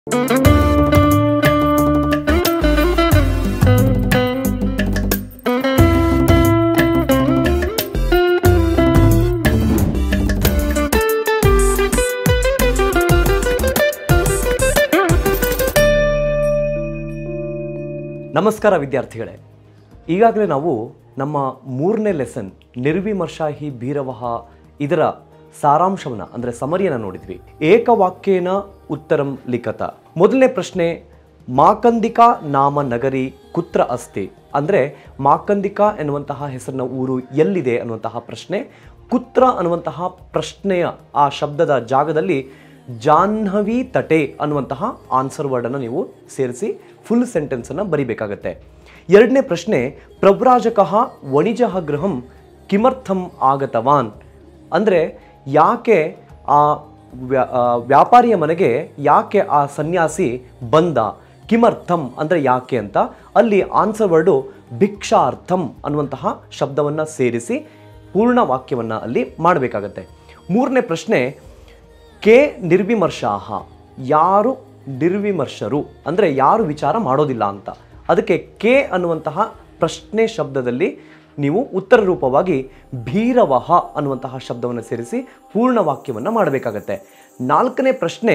ನಮಸ್ಕಾರ ವಿದ್ಯಾರ್ಥಿಗಳೇ ಈಗಾಗಲೇ ನಾವು ನಮ್ಮ ಮೂರನೇ ಲೆಸನ್ ನಿರ್ವಿಮರ್ಶಾಹಿ ಭೀರವಹ ಇದರ ಸಾರಾಂಶವನ್ನು ಅಂದರೆ ಸಮರಿಯನ್ನು ನೋಡಿದ್ವಿ ಏಕವಾಕ್ಯೇನ ಉತ್ತರಂ ಲಿಖತ ಮೊದಲನೇ ಪ್ರಶ್ನೆ ಮಾಕಂದಿಕಾ ನಾಮ ನಗರಿ ಕುತ್ರ ಅಸ್ತಿ ಅಂದರೆ ಮಾಕಂದಿಕಾ ಎನ್ನುವಂತಹ ಹೆಸರಿನ ಊರು ಎಲ್ಲಿದೆ ಅನ್ನುವಂತಹ ಪ್ರಶ್ನೆ ಕುತ್ರ ಅನ್ನುವಂತಹ ಪ್ರಶ್ನೆಯ ಆ ಶಬ್ದದ ಜಾಗದಲ್ಲಿ ಜಾಹ್ನವಿ ತಟೆ ಅನ್ನುವಂತಹ ಆನ್ಸರ್ ವರ್ಡನ್ನು ನೀವು ಸೇರಿಸಿ ಫುಲ್ ಸೆಂಟೆನ್ಸನ್ನು ಬರಿಬೇಕಾಗತ್ತೆ ಎರಡನೇ ಪ್ರಶ್ನೆ ಪ್ರವ್ರಾಜಕಃ ವಣಿಜಃ ಗೃಹಂ ಕಿಮರ್ಥಂ ಆಗತವಾನ್ ಅಂದರೆ ಯಾಕೆ ಆ ವ್ಯಾ- ಆ ವ್ಯಾಪಾರಿಯ ಮನೆಗೆ ಯಾಕೆ ಆ ಸನ್ಯಾಸಿ ಬಂದ ಕಿಮರ್ಥಂ ಅಂದರೆ ಯಾಕೆ ಅಂತ ಅಲ್ಲಿ ಆನ್ಸರ್ ವರ್ಡು ಭಿಕ್ಷಾರ್ಥಂ ಅನ್ನುವಂತಹ ಶಬ್ದವನ್ನು ಸೇರಿಸಿ ಪೂರ್ಣ ವಾಕ್ಯವನ್ನು ಅಲ್ಲಿ ಮಾಡಬೇಕಾಗತ್ತೆ ಮೂರನೇ ಪ್ರಶ್ನೆ ಕೆ ನಿರ್ವಿಮರ್ಶಾಹ ಯಾರು ನಿರ್ವಿಮರ್ಶರು ಅಂದರೆ ಯಾರು ವಿಚಾರ ಮಾಡೋದಿಲ್ಲ ಅಂತ ಅದಕ್ಕೆ ಕೆ ಅನ್ನುವಂತಹ ಪ್ರಶ್ನೆ ಶಬ್ದದಲ್ಲಿ ನೀವು ಉತ್ತರ ರೂಪವಾಗಿ ಭೀರವಹ ಅನ್ನುವಂತಹ ಶಬ್ದವನ್ನು ಸೇರಿಸಿ ಪೂರ್ಣ ವಾಕ್ಯವನ್ನು ಮಾಡಬೇಕಾಗತ್ತೆ ನಾಲ್ಕನೇ ಪ್ರಶ್ನೆ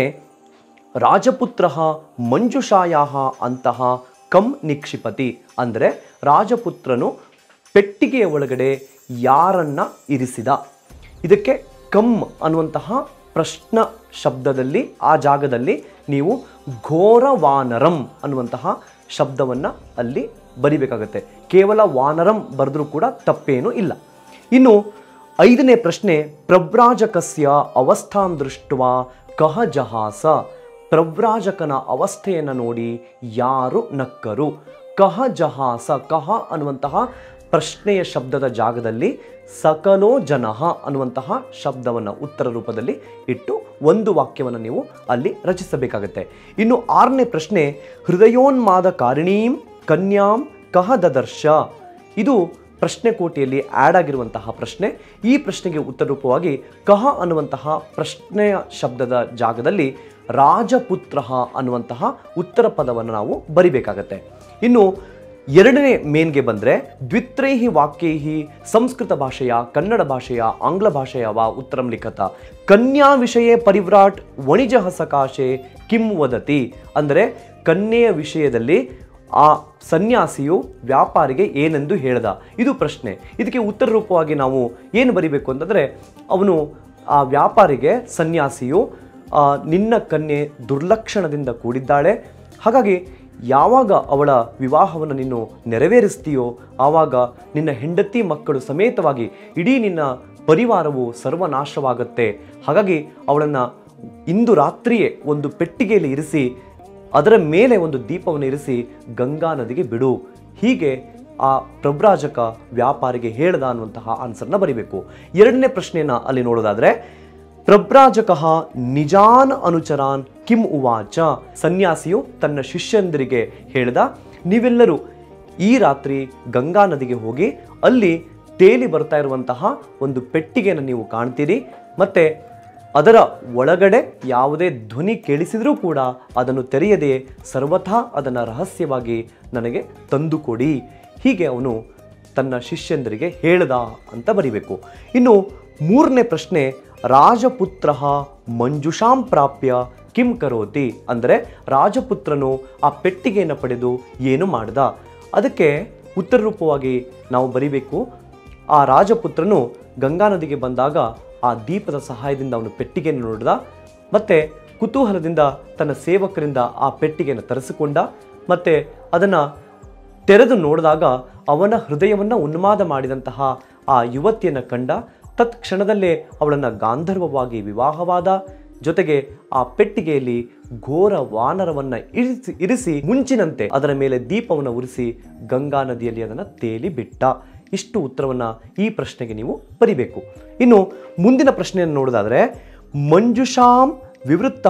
ರಾಜಪುತ್ರ ಮಂಜುಷಾಯಾ ಅಂತಹ ಕಂ ನಿಕ್ಷಿಪತಿ ಅಂದರೆ ರಾಜಪುತ್ರನು ಪೆಟ್ಟಿಗೆಯ ಒಳಗಡೆ ಯಾರನ್ನ ಇರಿಸಿದ ಇದಕ್ಕೆ ಕಮ್ ಅನ್ನುವಂತಹ ಪ್ರಶ್ನ ಶಬ್ದದಲ್ಲಿ ಆ ಜಾಗದಲ್ಲಿ ನೀವು ಘೋರ ವಾನರಂ ಅನ್ನುವಂತಹ ಶಬ್ದವನ್ನು ಅಲ್ಲಿ ಬರಿಬೇಕಾಗತ್ತೆ ಕೇವಲ ವಾನರಂ ಬರೆದ್ರೂ ಕೂಡ ತಪ್ಪೇನೂ ಇಲ್ಲ ಇನ್ನು ಐದನೇ ಪ್ರಶ್ನೆ ಪ್ರವ್ರಾಜಕಸ್ಯ ಅವಸ್ಥಾಂ ದೃಷ್ಟ ಕಹ ಜಹಾಸ ಪ್ರವ್ರಾಜಕನ ಅವಸ್ಥೆಯನ್ನು ನೋಡಿ ಯಾರು ನಕ್ಕರು ಕಹ ಜಹಾಸ ಕಹ ಅನ್ನುವಂತಹ ಪ್ರಶ್ನೆಯ ಶಬ್ದದ ಜಾಗದಲ್ಲಿ ಸಕಲೋ ಜನಃ ಅನ್ನುವಂತಹ ಶಬ್ದವನ್ನು ಉತ್ತರ ರೂಪದಲ್ಲಿ ಇಟ್ಟು ಒಂದು ವಾಕ್ಯವನ್ನು ನೀವು ಅಲ್ಲಿ ರಚಿಸಬೇಕಾಗತ್ತೆ ಇನ್ನು ಆರನೇ ಪ್ರಶ್ನೆ ಹೃದಯೋನ್ಮಾದ ಕಾರಿಣೀಂ ಕನ್ಯಾಂ ಕಹ ದದರ್ಶ ಇದು ಪ್ರಶ್ನೆ ಕೋಟಿಯಲ್ಲಿ ಆ್ಯಡ್ ಆಗಿರುವಂತಹ ಪ್ರಶ್ನೆ ಈ ಪ್ರಶ್ನೆಗೆ ಉತ್ತರ ರೂಪವಾಗಿ ಕಹ ಅನ್ನುವಂತಹ ಪ್ರಶ್ನೆಯ ಶಬ್ದದ ಜಾಗದಲ್ಲಿ ರಾಜಪುತ್ರ ಅನ್ನುವಂತಹ ಉತ್ತರ ಪದವನ್ನು ನಾವು ಬರಿಬೇಕಾಗತ್ತೆ ಇನ್ನು ಎರಡನೇ ಮೇನ್ಗೆ ಬಂದರೆ ದ್ವಿತ್ರೈಹಿ ವಾಕ್ಯೈಹಿ ಸಂಸ್ಕೃತ ಭಾಷೆಯ ಕನ್ನಡ ಭಾಷೆಯ ಆಂಗ್ಲ ಭಾಷೆಯ ವಾ ಉತ್ತರಂ ಲಿಖತ ಕನ್ಯಾ ವಿಷಯೇ ಪರಿವ್ರಾಟ್ ವಣಿಜ ಸಕಾಶೆ ಕಿಂ ವದತಿ ಅಂದರೆ ಕನ್ಯೆಯ ವಿಷಯದಲ್ಲಿ ಆ ಸನ್ಯಾಸಿಯು ವ್ಯಾಪಾರಿಗೆ ಏನೆಂದು ಹೇಳ್ದ ಇದು ಪ್ರಶ್ನೆ ಇದಕ್ಕೆ ಉತ್ತರ ರೂಪವಾಗಿ ನಾವು ಏನು ಬರಿಬೇಕು ಅಂತಂದರೆ ಅವನು ಆ ವ್ಯಾಪಾರಿಗೆ ಸನ್ಯಾಸಿಯು ಆ, ನಿನ್ನ ಕನ್ಯೆ ದುರ್ಲಕ್ಷಣದಿಂದ ಕೂಡಿದ್ದಾಳೆ ಹಾಗಾಗಿ ಯಾವಾಗ ಅವಳ ವಿವಾಹವನ್ನು ನೀನು ನೆರವೇರಿಸ್ತೀಯೋ ಆವಾಗ ನಿನ್ನ ಹೆಂಡತಿ ಮಕ್ಕಳು ಸಮೇತವಾಗಿ ಇಡೀ ನಿನ್ನ ಪರಿವಾರವು ಸರ್ವನಾಶವಾಗುತ್ತೆ ಹಾಗಾಗಿ ಅವಳನ್ನು ಇಂದು ರಾತ್ರಿಯೇ ಒಂದು ಪೆಟ್ಟಿಗೆಯಲ್ಲಿ ಇರಿಸಿ ಅದರ ಮೇಲೆ ಒಂದು ದೀಪವನ್ನು ಇರಿಸಿ ಗಂಗಾ ನದಿಗೆ ಬಿಡು ಹೀಗೆ ಆ ಪ್ರಭ್ರಾಜಕ ವ್ಯಾಪಾರಿಗೆ ಹೇಳ್ದ ಅನ್ನುವಂತಹ ಆನ್ಸರ್ನ ಬರಿಬೇಕು ಎರಡನೇ ಪ್ರಶ್ನೆಯನ್ನು ಅಲ್ಲಿ ನೋಡೋದಾದ್ರೆ ಪ್ರಭ್ರಾಜಕ ನಿಜಾನ್ ಅನುಚರಾನ್ ಕಿಂ ಉವಾಚ ಸನ್ಯಾಸಿಯು ತನ್ನ ಶಿಷ್ಯಂದರಿಗೆ ಹೇಳ್ದ ನೀವೆಲ್ಲರೂ ಈ ರಾತ್ರಿ ಗಂಗಾ ನದಿಗೆ ಹೋಗಿ ಅಲ್ಲಿ ತೇಲಿ ಬರ್ತಾ ಇರುವಂತಹ ಒಂದು ಪೆಟ್ಟಿಗೆಯನ್ನು ನೀವು ಕಾಣ್ತೀರಿ ಮತ್ತೆ ಅದರ ಒಳಗಡೆ ಯಾವುದೇ ಧ್ವನಿ ಕೇಳಿಸಿದರೂ ಕೂಡ ಅದನ್ನು ತೆರೆಯದೆ ಸರ್ವಥಾ ಅದನ್ನು ರಹಸ್ಯವಾಗಿ ನನಗೆ ತಂದುಕೊಡಿ ಹೀಗೆ ಅವನು ತನ್ನ ಶಿಷ್ಯಂದರಿಗೆ ಹೇಳ್ದ ಅಂತ ಬರಿಬೇಕು ಇನ್ನು ಮೂರನೇ ಪ್ರಶ್ನೆ ರಾಜಪುತ್ರ ಮಂಜುಷಾಂ ಪ್ರಾಪ್ಯ ಕಿಂ ಕರೋತಿ ಅಂದರೆ ರಾಜಪುತ್ರನು ಆ ಪೆಟ್ಟಿಗೆಯನ್ನು ಪಡೆದು ಏನು ಮಾಡ್ದ ಅದಕ್ಕೆ ಉತ್ತರ ರೂಪವಾಗಿ ನಾವು ಬರಿಬೇಕು ಆ ರಾಜಪುತ್ರನು ಗಂಗಾ ನದಿಗೆ ಬಂದಾಗ ಆ ದೀಪದ ಸಹಾಯದಿಂದ ಅವನು ಪೆಟ್ಟಿಗೆಯನ್ನು ನೋಡಿದ ಮತ್ತೆ ಕುತೂಹಲದಿಂದ ತನ್ನ ಸೇವಕರಿಂದ ಆ ಪೆಟ್ಟಿಗೆಯನ್ನು ತರಿಸಿಕೊಂಡ ಮತ್ತೆ ಅದನ್ನು ತೆರೆದು ನೋಡಿದಾಗ ಅವನ ಹೃದಯವನ್ನು ಉನ್ಮಾದ ಮಾಡಿದಂತಹ ಆ ಯುವತಿಯನ್ನು ಕಂಡ ತತ್ಕ್ಷಣದಲ್ಲೇ ಅವಳನ್ನು ಗಾಂಧರ್ವವಾಗಿ ವಿವಾಹವಾದ ಜೊತೆಗೆ ಆ ಪೆಟ್ಟಿಗೆಯಲ್ಲಿ ಘೋರ ವಾನರವನ್ನು ಇರಿಸಿ ಇರಿಸಿ ಮುಂಚಿನಂತೆ ಅದರ ಮೇಲೆ ದೀಪವನ್ನು ಉರಿಸಿ ಗಂಗಾ ನದಿಯಲ್ಲಿ ಅದನ್ನು ತೇಲಿ ಬಿಟ್ಟ ಇಷ್ಟು ಉತ್ತರವನ್ನು ಈ ಪ್ರಶ್ನೆಗೆ ನೀವು ಬರಿಬೇಕು ಇನ್ನು ಮುಂದಿನ ಪ್ರಶ್ನೆಯನ್ನು ನೋಡೋದಾದರೆ ಮಂಜುಷಾಂ ವಿವೃತ್ತ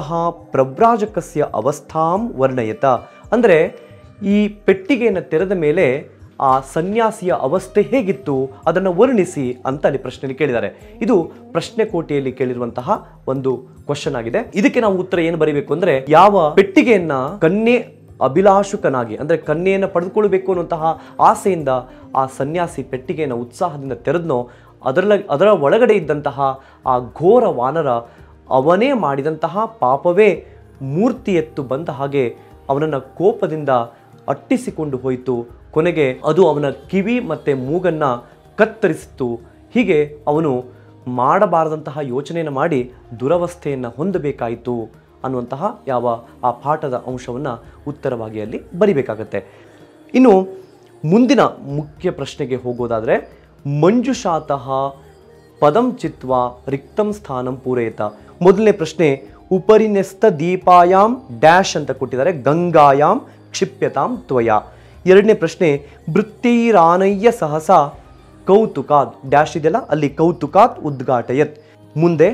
ಪ್ರವ್ರಾಜಕಸ್ಯ ಅವಸ್ಥಾಂ ವರ್ಣಯತ ಅಂದರೆ ಈ ಪೆಟ್ಟಿಗೆಯನ್ನು ತೆರೆದ ಮೇಲೆ ಆ ಸನ್ಯಾಸಿಯ ಅವಸ್ಥೆ ಹೇಗಿತ್ತು ಅದನ್ನು ವರ್ಣಿಸಿ ಅಂತ ಅಲ್ಲಿ ಪ್ರಶ್ನೆಯಲ್ಲಿ ಕೇಳಿದ್ದಾರೆ ಇದು ಪ್ರಶ್ನೆ ಕೋಟೆಯಲ್ಲಿ ಕೇಳಿರುವಂತಹ ಒಂದು ಕ್ವಶನ್ ಆಗಿದೆ ಇದಕ್ಕೆ ನಾವು ಉತ್ತರ ಏನು ಬರೀಬೇಕು ಅಂದ್ರೆ ಯಾವ ಪೆಟ್ಟಿಗೆಯನ್ನ ಕನ್ಯೆ ಅಭಿಲಾಷುಕನಾಗಿ ಅಂದ್ರೆ ಕನ್ಯೆಯನ್ನು ಪಡೆದುಕೊಳ್ಬೇಕು ಅನ್ನುವಂತಹ ಆಸೆಯಿಂದ ಆ ಸನ್ಯಾಸಿ ಪೆಟ್ಟಿಗೆಯನ್ನು ಉತ್ಸಾಹದಿಂದ ತೆರೆದ್ನೋ ಅದರ ಅದರ ಒಳಗಡೆ ಇದ್ದಂತಹ ಆ ಘೋರ ವಾನರ ಅವನೇ ಮಾಡಿದಂತಹ ಪಾಪವೇ ಮೂರ್ತಿ ಎತ್ತು ಬಂದ ಹಾಗೆ ಅವನನ್ನು ಕೋಪದಿಂದ ಅಟ್ಟಿಸಿಕೊಂಡು ಹೋಯಿತು ಕೊನೆಗೆ ಅದು ಅವನ ಕಿವಿ ಮತ್ತು ಮೂಗನ್ನು ಕತ್ತರಿಸಿತು ಹೀಗೆ ಅವನು ಮಾಡಬಾರದಂತಹ ಯೋಚನೆಯನ್ನು ಮಾಡಿ ದುರವಸ್ಥೆಯನ್ನು ಹೊಂದಬೇಕಾಯಿತು ಅನ್ನುವಂತಹ ಯಾವ ಆ ಪಾಠದ ಅಂಶವನ್ನು ಉತ್ತರವಾಗಿ ಅಲ್ಲಿ ಬರಿಬೇಕಾಗತ್ತೆ ಇನ್ನು ಮುಂದಿನ ಮುಖ್ಯ ಪ್ರಶ್ನೆಗೆ ಹೋಗೋದಾದರೆ ಮಂಜುಷಾತಃ ಪದಂ ಚಿತ್ವ ರಿಕ್ತಂ ಸ್ಥಾನಂ ಪೂರೈತ ಮೊದಲನೇ ಪ್ರಶ್ನೆ ಉಪರಿನೆಸ್ತ ದೀಪಾಯಾಮ್ ಡ್ಯಾಶ್ ಅಂತ ಕೊಟ್ಟಿದ್ದಾರೆ ಗಂಗಾಯಾಮ್ ಕ್ಷಿಪ್ಯತಾಂ ತ್ವಯ ಎರಡನೇ ಪ್ರಶ್ನೆ ವೃತ್ತಿರಾನಯ್ಯ ಸಹಸ ಕೌತುಕಾತ್ ಡ್ಯಾಶ್ ಇದೆಯಲ್ಲ ಅಲ್ಲಿ ಕೌತುಕಾತ್ ಉದ್ಘಾಟಯತ್ ಮುಂದೆ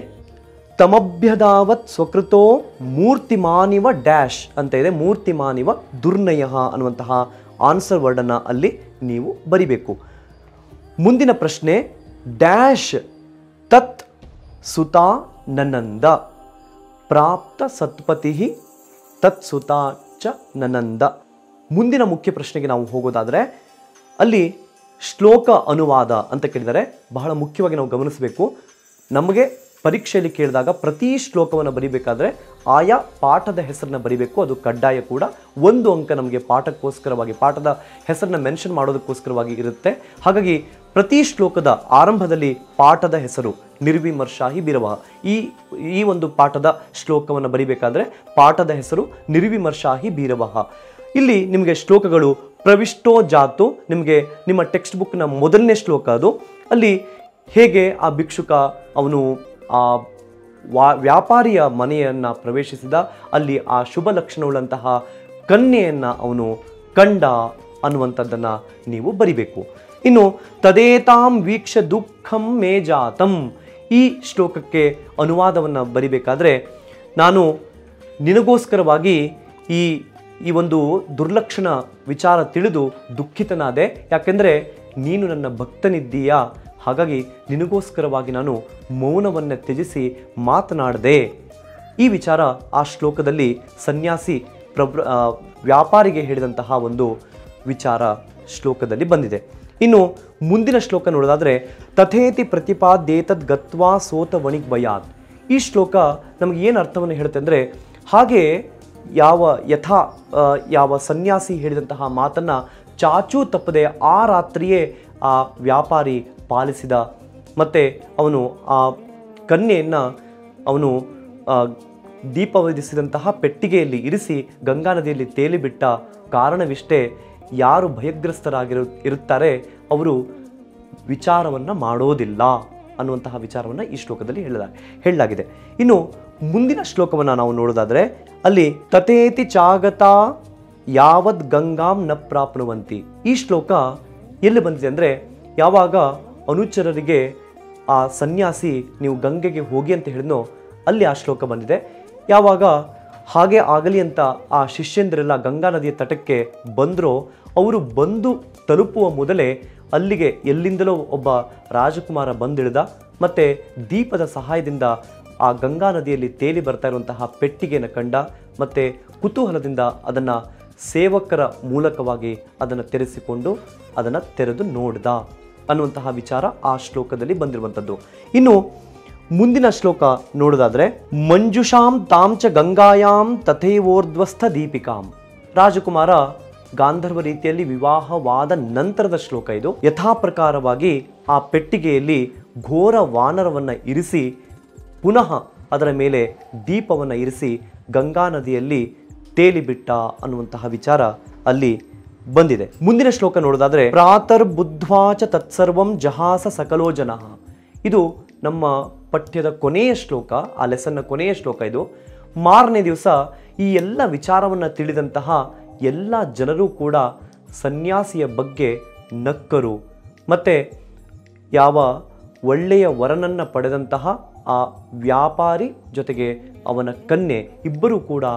ತಮಭ್ಯದಾವತ್ ಸ್ವಕೃತೋ ಮೂರ್ತಿಮಾನಿವ ಡ್ಯಾಶ್ ಅಂತ ಇದೆ ಮೂರ್ತಿಮಾನಿವ ದುರ್ನಯ ಅನ್ನುವಂತಹ ಆನ್ಸರ್ ವರ್ಡನ್ನು ಅಲ್ಲಿ ನೀವು ಬರಿಬೇಕು ಮುಂದಿನ ಪ್ರಶ್ನೆ ಡ್ಯಾಶ್ ತತ್ ಸುತಾ ನನಂದ ಪ್ರಾಪ್ತ ಸತ್ಪತಿ ತತ್ ಸುತಾ ಚ ನನಂದ ಮುಂದಿನ ಮುಖ್ಯ ಪ್ರಶ್ನೆಗೆ ನಾವು ಹೋಗೋದಾದರೆ ಅಲ್ಲಿ ಶ್ಲೋಕ ಅನುವಾದ ಅಂತ ಕೇಳಿದರೆ ಬಹಳ ಮುಖ್ಯವಾಗಿ ನಾವು ಗಮನಿಸಬೇಕು ನಮಗೆ ಪರೀಕ್ಷೆಯಲ್ಲಿ ಕೇಳಿದಾಗ ಪ್ರತಿ ಶ್ಲೋಕವನ್ನು ಬರಿಬೇಕಾದ್ರೆ ಆಯಾ ಪಾಠದ ಹೆಸರನ್ನ ಬರಿಬೇಕು ಅದು ಕಡ್ಡಾಯ ಕೂಡ ಒಂದು ಅಂಕ ನಮಗೆ ಪಾಠಕ್ಕೋಸ್ಕರವಾಗಿ ಪಾಠದ ಹೆಸರನ್ನ ಮೆನ್ಷನ್ ಮಾಡೋದಕ್ಕೋಸ್ಕರವಾಗಿ ಇರುತ್ತೆ ಹಾಗಾಗಿ ಪ್ರತಿ ಶ್ಲೋಕದ ಆರಂಭದಲ್ಲಿ ಪಾಠದ ಹೆಸರು ನಿರ್ವಿಮರ್ಶಾಹಿ ಬಿರವ ಈ ಈ ಒಂದು ಪಾಠದ ಶ್ಲೋಕವನ್ನು ಬರಿಬೇಕಾದ್ರೆ ಪಾಠದ ಹೆಸರು ನಿರ್ವಿಮರ್ಶಾಹಿ ಬೀರವಹ ಇಲ್ಲಿ ನಿಮಗೆ ಶ್ಲೋಕಗಳು ಪ್ರವಿಷ್ಟೋ ಜಾತು ನಿಮಗೆ ನಿಮ್ಮ ಟೆಕ್ಸ್ಟ್ ಬುಕ್ನ ಮೊದಲನೇ ಶ್ಲೋಕ ಅದು ಅಲ್ಲಿ ಹೇಗೆ ಆ ಭಿಕ್ಷುಕ ಅವನು ಆ ವಾ ವ್ಯಾಪಾರಿಯ ಮನೆಯನ್ನು ಪ್ರವೇಶಿಸಿದ ಅಲ್ಲಿ ಆ ಶುಭ ಲಕ್ಷಣವುಳ್ಳಂತಹ ಕನ್ಯೆಯನ್ನು ಅವನು ಕಂಡ ಅನ್ನುವಂಥದ್ದನ್ನು ನೀವು ಬರಿಬೇಕು ಇನ್ನು ತದೇತಾಂ ವೀಕ್ಷ ದುಃಖಂ ಮೇ ಜಾತಂ ಈ ಶ್ಲೋಕಕ್ಕೆ ಅನುವಾದವನ್ನು ಬರಿಬೇಕಾದ್ರೆ ನಾನು ನಿನಗೋಸ್ಕರವಾಗಿ ಈ ಈ ಒಂದು ದುರ್ಲಕ್ಷಣ ವಿಚಾರ ತಿಳಿದು ದುಃಖಿತನಾದೆ ಯಾಕೆಂದರೆ ನೀನು ನನ್ನ ಭಕ್ತನಿದ್ದೀಯಾ ಹಾಗಾಗಿ ನಿನಗೋಸ್ಕರವಾಗಿ ನಾನು ಮೌನವನ್ನು ತ್ಯಜಿಸಿ ಮಾತನಾಡದೆ ಈ ವಿಚಾರ ಆ ಶ್ಲೋಕದಲ್ಲಿ ಸನ್ಯಾಸಿ ಪ್ರಭು ಆ, ವ್ಯಾಪಾರಿಗೆ ಹೇಳಿದಂತಹ ಒಂದು ವಿಚಾರ ಶ್ಲೋಕದಲ್ಲಿ ಬಂದಿದೆ ಇನ್ನು ಮುಂದಿನ ಶ್ಲೋಕ ನೋಡೋದಾದರೆ ತಥೇತಿ ಪ್ರತಿಪಾದ್ಯೇತದ್ ಗತ್ವಾ ಸೋತ ವಣಿಗ್ ಭಯಾತ್ ಈ ಶ್ಲೋಕ ನಮಗೆ ಏನು ಅರ್ಥವನ್ನು ಹೇಳುತ್ತೆ ಅಂದರೆ ಹಾಗೆ ಯಾವ ಯಥಾ ಆ, ಯಾವ ಸನ್ಯಾಸಿ ಹೇಳಿದಂತಹ ಮಾತನ್ನು ಚಾಚೂ ತಪ್ಪದೆ ಆ ರಾತ್ರಿಯೇ ಆ ವ್ಯಾಪಾರಿ ಪಾಲಿಸಿದ ಮತ್ತು ಅವನು ಆ ಕನ್ಯೆಯನ್ನು ಅವನು ಆ, ದೀಪವಧಿಸಿದಂತಹ ಪೆಟ್ಟಿಗೆಯಲ್ಲಿ ಇರಿಸಿ ಗಂಗಾ ನದಿಯಲ್ಲಿ ತೇಲಿಬಿಟ್ಟ ಕಾರಣವಿಷ್ಟೇ ಯಾರು ಭಯಗ್ರಸ್ತರಾಗಿರು ಇರುತ್ತಾರೆ ಅವರು ವಿಚಾರವನ್ನು ಮಾಡೋದಿಲ್ಲ ಅನ್ನುವಂತಹ ವಿಚಾರವನ್ನು ಈ ಶ್ಲೋಕದಲ್ಲಿ ಹೇಳಲ ಹೇಳಲಾಗಿದೆ ಇನ್ನು ಮುಂದಿನ ಶ್ಲೋಕವನ್ನು ನಾವು ನೋಡೋದಾದರೆ ಅಲ್ಲಿ ತಥೇತಿ ಚಾಗತ ಯಾವದ್ ಗಂಗಾಂ ನ ಪ್ರಾಪ್ನುವಂತಿ ಈ ಶ್ಲೋಕ ಎಲ್ಲಿ ಬಂದಿದೆ ಅಂದರೆ ಯಾವಾಗ ಅನುಚರರಿಗೆ ಆ ಸನ್ಯಾಸಿ ನೀವು ಗಂಗೆಗೆ ಹೋಗಿ ಅಂತ ಹೇಳಿದ್ನೋ ಅಲ್ಲಿ ಆ ಶ್ಲೋಕ ಬಂದಿದೆ ಯಾವಾಗ ಹಾಗೆ ಆಗಲಿ ಅಂತ ಆ ಶಿಷ್ಯಂದ್ರೆಲ್ಲ ಗಂಗಾ ನದಿಯ ತಟಕ್ಕೆ ಬಂದರೋ ಅವರು ಬಂದು ತಲುಪುವ ಮೊದಲೇ ಅಲ್ಲಿಗೆ ಎಲ್ಲಿಂದಲೋ ಒಬ್ಬ ರಾಜಕುಮಾರ ಬಂದಿಳಿದ ಮತ್ತು ದೀಪದ ಸಹಾಯದಿಂದ ಆ ಗಂಗಾ ನದಿಯಲ್ಲಿ ತೇಲಿ ಬರ್ತಾ ಇರುವಂತಹ ಪೆಟ್ಟಿಗೆಯನ್ನು ಕಂಡ ಮತ್ತು ಕುತೂಹಲದಿಂದ ಅದನ್ನು ಸೇವಕರ ಮೂಲಕವಾಗಿ ಅದನ್ನು ತೆರೆಸಿಕೊಂಡು ಅದನ್ನು ತೆರೆದು ನೋಡ್ದ ಅನ್ನುವಂತಹ ವಿಚಾರ ಆ ಶ್ಲೋಕದಲ್ಲಿ ಬಂದಿರುವಂಥದ್ದು ಇನ್ನು ಮುಂದಿನ ಶ್ಲೋಕ ನೋಡೋದಾದ್ರೆ ಮಂಜುಷಾಂ ತಾಂಚ ಗಂಗಾಯಾಂ ತಥೈವೋರ್ಧ್ವಸ್ಥ ದೀಪಿಕಾಂ ರಾಜಕುಮಾರ ಗಾಂಧರ್ವ ರೀತಿಯಲ್ಲಿ ವಿವಾಹವಾದ ನಂತರದ ಶ್ಲೋಕ ಇದು ಯಥಾ ಪ್ರಕಾರವಾಗಿ ಆ ಪೆಟ್ಟಿಗೆಯಲ್ಲಿ ಘೋರ ವಾನರವನ್ನು ಇರಿಸಿ ಪುನಃ ಅದರ ಮೇಲೆ ದೀಪವನ್ನು ಇರಿಸಿ ಗಂಗಾ ನದಿಯಲ್ಲಿ ತೇಲಿಬಿಟ್ಟ ಅನ್ನುವಂತಹ ವಿಚಾರ ಅಲ್ಲಿ ಬಂದಿದೆ ಮುಂದಿನ ಶ್ಲೋಕ ನೋಡೋದಾದ್ರೆ ಪ್ರಾತರ್ ಬುದ್ಧ್ವಾಚ ತತ್ಸರ್ವಂ ಜಹಾಸ ಸಕಲೋ ಜನಃ ಇದು ನಮ್ಮ ಪಠ್ಯದ ಕೊನೆಯ ಶ್ಲೋಕ ಆ ಲೆಸನ್ನ ಕೊನೆಯ ಶ್ಲೋಕ ಇದು ಮಾರನೇ ದಿವಸ ಈ ಎಲ್ಲ ವಿಚಾರವನ್ನು ತಿಳಿದಂತಹ ಎಲ್ಲ ಜನರು ಕೂಡ ಸನ್ಯಾಸಿಯ ಬಗ್ಗೆ ನಕ್ಕರು ಮತ್ತು ಯಾವ ಒಳ್ಳೆಯ ವರನನ್ನು ಪಡೆದಂತಹ ಆ ವ್ಯಾಪಾರಿ ಜೊತೆಗೆ ಅವನ ಕನ್ಯೆ ಇಬ್ಬರೂ ಕೂಡ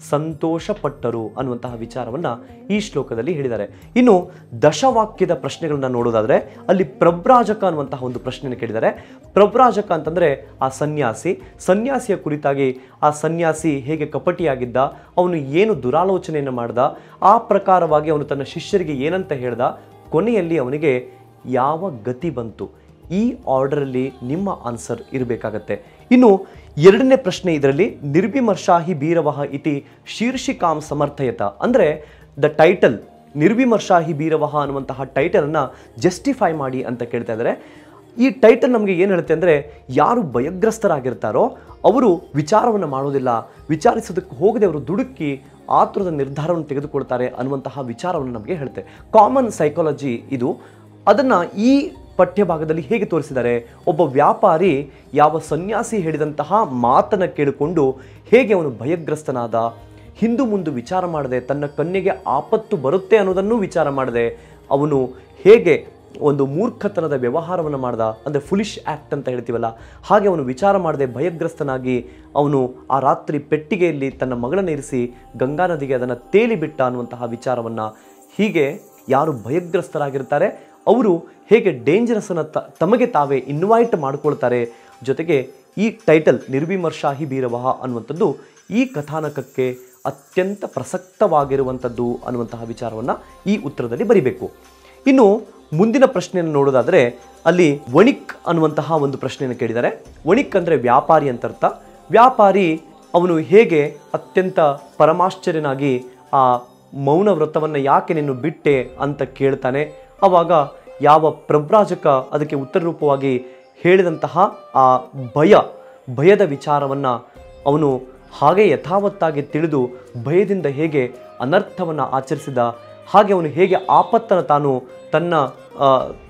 ಸಂತೋಷಪಟ್ಟರು ಅನ್ನುವಂತಹ ವಿಚಾರವನ್ನ ಈ ಶ್ಲೋಕದಲ್ಲಿ ಹೇಳಿದ್ದಾರೆ ಇನ್ನು ದಶವಾಕ್ಯದ ಪ್ರಶ್ನೆಗಳನ್ನ ನೋಡೋದಾದ್ರೆ ಅಲ್ಲಿ ಪ್ರಬ್ರಾಜಕ ಅನ್ನುವಂತಹ ಒಂದು ಪ್ರಶ್ನೆಯನ್ನು ಕೇಳಿದ್ದಾರೆ ಪ್ರಬ್ರಾಜಕ ಅಂತಂದ್ರೆ ಆ ಸನ್ಯಾಸಿ ಸನ್ಯಾಸಿಯ ಕುರಿತಾಗಿ ಆ ಸನ್ಯಾಸಿ ಹೇಗೆ ಕಪಟಿಯಾಗಿದ್ದ ಅವನು ಏನು ದುರಾಲೋಚನೆಯನ್ನು ಮಾಡ್ದ ಆ ಪ್ರಕಾರವಾಗಿ ಅವನು ತನ್ನ ಶಿಷ್ಯರಿಗೆ ಏನಂತ ಹೇಳ್ದ ಕೊನೆಯಲ್ಲಿ ಅವನಿಗೆ ಯಾವ ಗತಿ ಬಂತು ಈ ಆರ್ಡರಲ್ಲಿ ನಿಮ್ಮ ಆನ್ಸರ್ ಇರಬೇಕಾಗತ್ತೆ ಇನ್ನು ಎರಡನೇ ಪ್ರಶ್ನೆ ಇದರಲ್ಲಿ ನಿರ್ವಿಮರ್ಶಾಹಿ ಬೀರವಹ ಇತಿ ಶೀರ್ಷಿಕಾಂ ಸಮರ್ಥಯತ ಅಂದರೆ ದ ಟೈಟಲ್ ನಿರ್ವಿಮರ್ಶಾಹಿ ಬೀರವಹ ಅನ್ನುವಂತಹ ಟೈಟಲನ್ನು ಜಸ್ಟಿಫೈ ಮಾಡಿ ಅಂತ ಕೇಳ್ತಾ ಇದ್ದಾರೆ ಈ ಟೈಟಲ್ ನಮಗೆ ಏನು ಹೇಳುತ್ತೆ ಅಂದರೆ ಯಾರು ಭಯಗ್ರಸ್ತರಾಗಿರ್ತಾರೋ ಅವರು ವಿಚಾರವನ್ನು ಮಾಡೋದಿಲ್ಲ ವಿಚಾರಿಸೋದಕ್ಕೆ ಹೋಗದೆ ಅವರು ದುಡುಕಿ ಆತುರದ ನಿರ್ಧಾರವನ್ನು ತೆಗೆದುಕೊಳ್ತಾರೆ ಅನ್ನುವಂತಹ ವಿಚಾರವನ್ನು ನಮಗೆ ಹೇಳುತ್ತೆ ಕಾಮನ್ ಸೈಕಾಲಜಿ ಇದು ಅದನ್ನು ಈ ಪಠ್ಯಭಾಗದಲ್ಲಿ ಹೇಗೆ ತೋರಿಸಿದ್ದಾರೆ ಒಬ್ಬ ವ್ಯಾಪಾರಿ ಯಾವ ಸನ್ಯಾಸಿ ಹೇಳಿದಂತಹ ಮಾತನ್ನು ಕೇಳಿಕೊಂಡು ಹೇಗೆ ಅವನು ಭಯಗ್ರಸ್ತನಾದ ಹಿಂದು ಮುಂದೆ ವಿಚಾರ ಮಾಡದೆ ತನ್ನ ಕಣ್ಣಿಗೆ ಆಪತ್ತು ಬರುತ್ತೆ ಅನ್ನೋದನ್ನು ವಿಚಾರ ಮಾಡದೆ ಅವನು ಹೇಗೆ ಒಂದು ಮೂರ್ಖತನದ ವ್ಯವಹಾರವನ್ನು ಮಾಡ್ದ ಅಂದರೆ ಫುಲಿಶ್ ಆ್ಯಕ್ಟ್ ಅಂತ ಹೇಳ್ತೀವಲ್ಲ ಹಾಗೆ ಅವನು ವಿಚಾರ ಮಾಡದೆ ಭಯಗ್ರಸ್ತನಾಗಿ ಅವನು ಆ ರಾತ್ರಿ ಪೆಟ್ಟಿಗೆಯಲ್ಲಿ ತನ್ನ ಮಗಳನ್ನ ಇರಿಸಿ ಗಂಗಾ ನದಿಗೆ ಅದನ್ನು ತೇಲಿಬಿಟ್ಟ ಅನ್ನುವಂತಹ ವಿಚಾರವನ್ನು ಹೀಗೆ ಯಾರು ಭಯಗ್ರಸ್ತರಾಗಿರ್ತಾರೆ ಅವರು ಹೇಗೆ ಡೇಂಜರಸನ್ನು ತ ತಮಗೆ ತಾವೇ ಇನ್ವೈಟ್ ಮಾಡ್ಕೊಳ್ತಾರೆ ಜೊತೆಗೆ ಈ ಟೈಟಲ್ ನಿರ್ವಿಮರ್ಶಾಹಿ ಬೀರವಹ ಅನ್ನುವಂಥದ್ದು ಈ ಕಥಾನಕಕ್ಕೆ ಅತ್ಯಂತ ಪ್ರಸಕ್ತವಾಗಿರುವಂಥದ್ದು ಅನ್ನುವಂತಹ ವಿಚಾರವನ್ನು ಈ ಉತ್ತರದಲ್ಲಿ ಬರಿಬೇಕು ಇನ್ನು ಮುಂದಿನ ಪ್ರಶ್ನೆಯನ್ನು ನೋಡೋದಾದರೆ ಅಲ್ಲಿ ವಣಿಕ್ ಅನ್ನುವಂತಹ ಒಂದು ಪ್ರಶ್ನೆಯನ್ನು ಕೇಳಿದ್ದಾರೆ ವಣಿಕ್ ಅಂದರೆ ವ್ಯಾಪಾರಿ ಅಂತ ಅರ್ಥ ವ್ಯಾಪಾರಿ ಅವನು ಹೇಗೆ ಅತ್ಯಂತ ಪರಮಾಶ್ಚರ್ಯನಾಗಿ ಆ ಮೌನ ವ್ರತವನ್ನು ಯಾಕೆ ನೀನು ಬಿಟ್ಟೆ ಅಂತ ಕೇಳ್ತಾನೆ ಆವಾಗ ಯಾವ ಪ್ರಭ್ರಾಜಕ ಅದಕ್ಕೆ ಉತ್ತರ ರೂಪವಾಗಿ ಹೇಳಿದಂತಹ ಆ ಭಯ ಭಯದ ವಿಚಾರವನ್ನು ಅವನು ಹಾಗೆ ಯಥಾವತ್ತಾಗಿ ತಿಳಿದು ಭಯದಿಂದ ಹೇಗೆ ಅನರ್ಥವನ್ನು ಆಚರಿಸಿದ ಹಾಗೆ ಅವನು ಹೇಗೆ ಆಪತ್ತನ್ನು ತಾನು ತನ್ನ ಆ,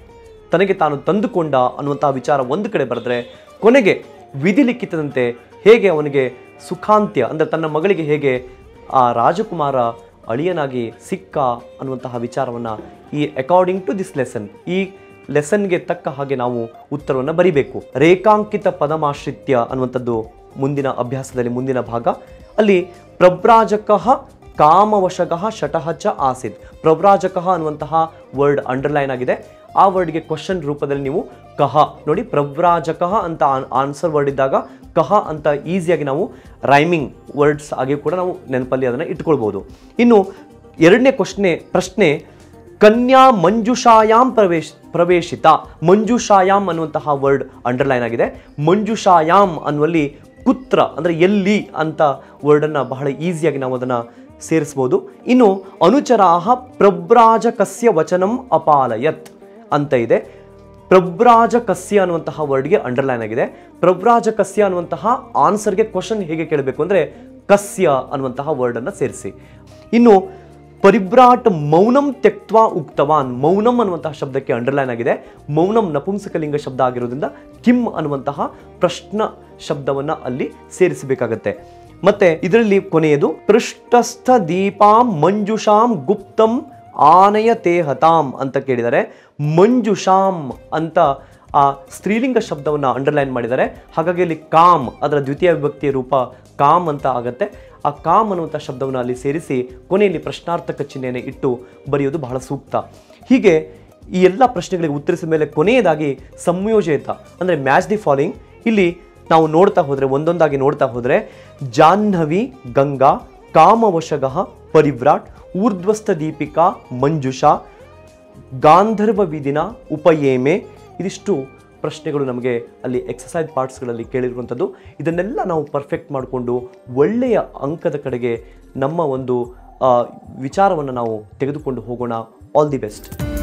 ತನಗೆ ತಾನು ತಂದುಕೊಂಡ ಅನ್ನುವಂತಹ ವಿಚಾರ ಒಂದು ಕಡೆ ಬರೆದ್ರೆ ಕೊನೆಗೆ ವಿಧಿ ಲಿಖಿತದಂತೆ ಹೇಗೆ ಅವನಿಗೆ ಸುಖಾಂತ್ಯ ಅಂದರೆ ತನ್ನ ಮಗಳಿಗೆ ಹೇಗೆ ಆ ರಾಜಕುಮಾರ ಅಳಿಯನಾಗಿ ಸಿಕ್ಕ ಅನ್ನುವಂತಹ ವಿಚಾರವನ್ನು ಈ ಅಕಾರ್ಡಿಂಗ್ ಟು ದಿಸ್ ಲೆಸನ್ ಈ ಲೆಸನ್ಗೆ ತಕ್ಕ ಹಾಗೆ ನಾವು ಉತ್ತರವನ್ನು ಬರಿಬೇಕು ರೇಖಾಂಕಿತ ಪದಮಾಶ್ರಿತ್ಯ ಅನ್ನುವಂಥದ್ದು ಮುಂದಿನ ಅಭ್ಯಾಸದಲ್ಲಿ ಮುಂದಿನ ಭಾಗ ಅಲ್ಲಿ ಪ್ರಭ್ರಾಜಕ ಕಾಮವಶಕಃ ಶಟಃ ಚ ಆಸಿದ್ ಪ್ರಭ್ರಾಜಕ ಅನ್ನುವಂತಹ ವರ್ಡ್ ಅಂಡರ್ಲೈನ್ ಆಗಿದೆ ಆ ವರ್ಡ್ಗೆ ಕ್ವಶನ್ ರೂಪದಲ್ಲಿ ನೀವು ಕಹ ನೋಡಿ ಪ್ರವ್ರಾಜಕ ಅಂತ ಆನ್ಸರ್ ವರ್ಡ್ ಇದ್ದಾಗ ಕಹ ಅಂತ ಈಸಿಯಾಗಿ ನಾವು ರೈಮಿಂಗ್ ವರ್ಡ್ಸ್ ಆಗಿ ಕೂಡ ನಾವು ನೆನಪಲ್ಲಿ ಅದನ್ನು ಇಟ್ಕೊಳ್ಬೋದು ಇನ್ನು ಎರಡನೇ ಕ್ವಶ್ನೆ ಪ್ರಶ್ನೆ ಕನ್ಯಾ ಮಂಜುಷಾಯಾಮ್ ಪ್ರವೇಶ್ ಪ್ರವೇಶಿತ ಮಂಜುಷಾಯಾಮ್ ಅನ್ನುವಂತಹ ವರ್ಡ್ ಅಂಡರ್ಲೈನ್ ಆಗಿದೆ ಮಂಜುಷಾಯಾಮ್ ಅನ್ನುವಲ್ಲಿ ಕುತ್ರ ಅಂದರೆ ಎಲ್ಲಿ ಅಂತ ವರ್ಡನ್ನು ಬಹಳ ಈಸಿಯಾಗಿ ನಾವು ಅದನ್ನು ಸೇರಿಸ್ಬೋದು ಇನ್ನು ಅನುಚರಾಹ ಪ್ರಬ್ರಾಜಕಸ್ಯ ವಚನಂ ಅಪಾಲಯತ್ ಅಂತ ಇದೆ ಪ್ರಬ್ರಾಜಕಸ್ಯ ಅನ್ನುವಂತಹ ವರ್ಡ್ಗೆ ಅಂಡರ್ಲೈನ್ ಆಗಿದೆ ಪ್ರಬ್ರಾಜಕಸ್ಯ ಅನ್ನುವಂತಹ ಆನ್ಸರ್ಗೆ ಕ್ವಶನ್ ಹೇಗೆ ಕೇಳಬೇಕು ಅಂದರೆ ಕಸ್ಯ ಅನ್ನುವಂತಹ ವರ್ಡನ್ನು ಸೇರಿಸಿ ಇನ್ನು ಪರಿಭ್ರಾಟ್ ಮೌನಂ ತ್ಯಕ್ವಾ ಉಕ್ತವಾನ್ ಮೌನಂ ಅನ್ನುವಂತಹ ಶಬ್ದಕ್ಕೆ ಅಂಡರ್ಲೈನ್ ಆಗಿದೆ ಮೌನಂ ನಪುಂಸಕಲಿಂಗ ಶಬ್ದ ಆಗಿರೋದ್ರಿಂದ ಕಿಮ್ ಅನ್ನುವಂತಹ ಪ್ರಶ್ನ ಶಬ್ದವನ್ನ ಅಲ್ಲಿ ಸೇರಿಸಬೇಕಾಗತ್ತೆ ಮತ್ತೆ ಇದರಲ್ಲಿ ಕೊನೆಯದು ಪೃಷ್ಠಸ್ಥ ದೀಪಾಂ ಮಂಜುಷಾಂ ಗುಪ್ತಂ ಆನಯ ತೇಹತಾಂ ಅಂತ ಕೇಳಿದ್ದಾರೆ ಮಂಜುಷಾಂ ಅಂತ ಆ ಸ್ತ್ರೀಲಿಂಗ ಶಬ್ದವನ್ನು ಅಂಡರ್ಲೈನ್ ಮಾಡಿದ್ದಾರೆ ಹಾಗಾಗಿ ಅಲ್ಲಿ ಕಾಮ್ ಅದರ ದ್ವಿತೀಯ ವಿಭಕ್ತಿಯ ರೂಪ ಕಾಮ್ ಅಂತ ಆಗತ್ತೆ ಆ ಕಾಮ್ ಅನ್ನುವಂಥ ಶಬ್ದವನ್ನು ಅಲ್ಲಿ ಸೇರಿಸಿ ಕೊನೆಯಲ್ಲಿ ಪ್ರಶ್ನಾರ್ಥಕ ಚಿಹ್ನೆಯನ್ನು ಇಟ್ಟು ಬರೆಯೋದು ಬಹಳ ಸೂಕ್ತ ಹೀಗೆ ಈ ಎಲ್ಲ ಪ್ರಶ್ನೆಗಳಿಗೆ ಉತ್ತರಿಸಿದ ಮೇಲೆ ಕೊನೆಯದಾಗಿ ಸಂಯೋಜಿತ ಅಂದರೆ ಮ್ಯಾಚ್ ದಿ ಫಾಲೋಯಿಂಗ್ ಇಲ್ಲಿ ನಾವು ನೋಡ್ತಾ ಹೋದರೆ ಒಂದೊಂದಾಗಿ ನೋಡ್ತಾ ಹೋದರೆ ಜಾಹ್ನವಿ ಗಂಗಾ ಕಾಮವಶಗಃ ಪರಿವ್ರಾಟ್ ಊರ್ಧ್ವಸ್ಥ ದೀಪಿಕಾ ಮಂಜುಷಾ ಗಾಂಧರ್ವ ವಿಧಿನ ಉಪಯೇಮೆ ಇದಿಷ್ಟು ಪ್ರಶ್ನೆಗಳು ನಮಗೆ ಅಲ್ಲಿ ಎಕ್ಸಸೈಸ್ ಪಾರ್ಟ್ಸ್ಗಳಲ್ಲಿ ಕೇಳಿರುವಂಥದ್ದು ಇದನ್ನೆಲ್ಲ ನಾವು ಪರ್ಫೆಕ್ಟ್ ಮಾಡಿಕೊಂಡು ಒಳ್ಳೆಯ ಅಂಕದ ಕಡೆಗೆ ನಮ್ಮ ಒಂದು ವಿಚಾರವನ್ನು ನಾವು ತೆಗೆದುಕೊಂಡು ಹೋಗೋಣ ಆಲ್ ದಿ ಬೆಸ್ಟ್